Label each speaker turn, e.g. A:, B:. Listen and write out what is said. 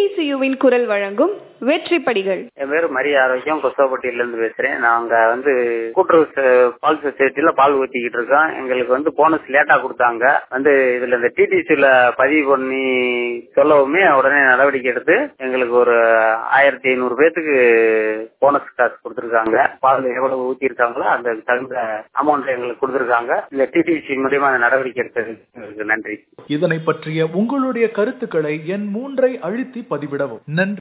A: டிடிசியுவின் குரல் வழங்கும் வெற்றி படிகள்
B: என் பேரு மரி ஆரோக்கியம் கொசவப்பட்டியில இருந்து பேசுறேன் நாங்க வந்து கூட்டுறவு ச- பால் சொசைட்டில பால் ஊத்திக்கிட்டு இருக்கோம் எங்களுக்கு வந்து போனஸ் லேட்டா கொடுத்தாங்க வந்து இதுல இந்த டிடிசில பதிவு பண்ணி சொல்லவுமே உடனே நடவடிக்கை எடுத்து எங்களுக்கு ஒரு ஆயிரத்தி ஐநூறு பேத்துக்கு போனஸ் காசு கொடுத்திருக்காங்க பால் எவ்வளவு ஊத்தி இருக்காங்களோ அந்த தகுந்த அமௌண்ட் எங்களுக்கு கொடுத்திருக்காங்க இந்த டிடிசி மூலியமா அந்த நடவடிக்கை எடுத்ததுக்கு நன்றி
C: இதனை பற்றிய உங்களுடைய கருத்துக்களை என் மூன்றை அழுத்தி பதிவிடவும் நன்றி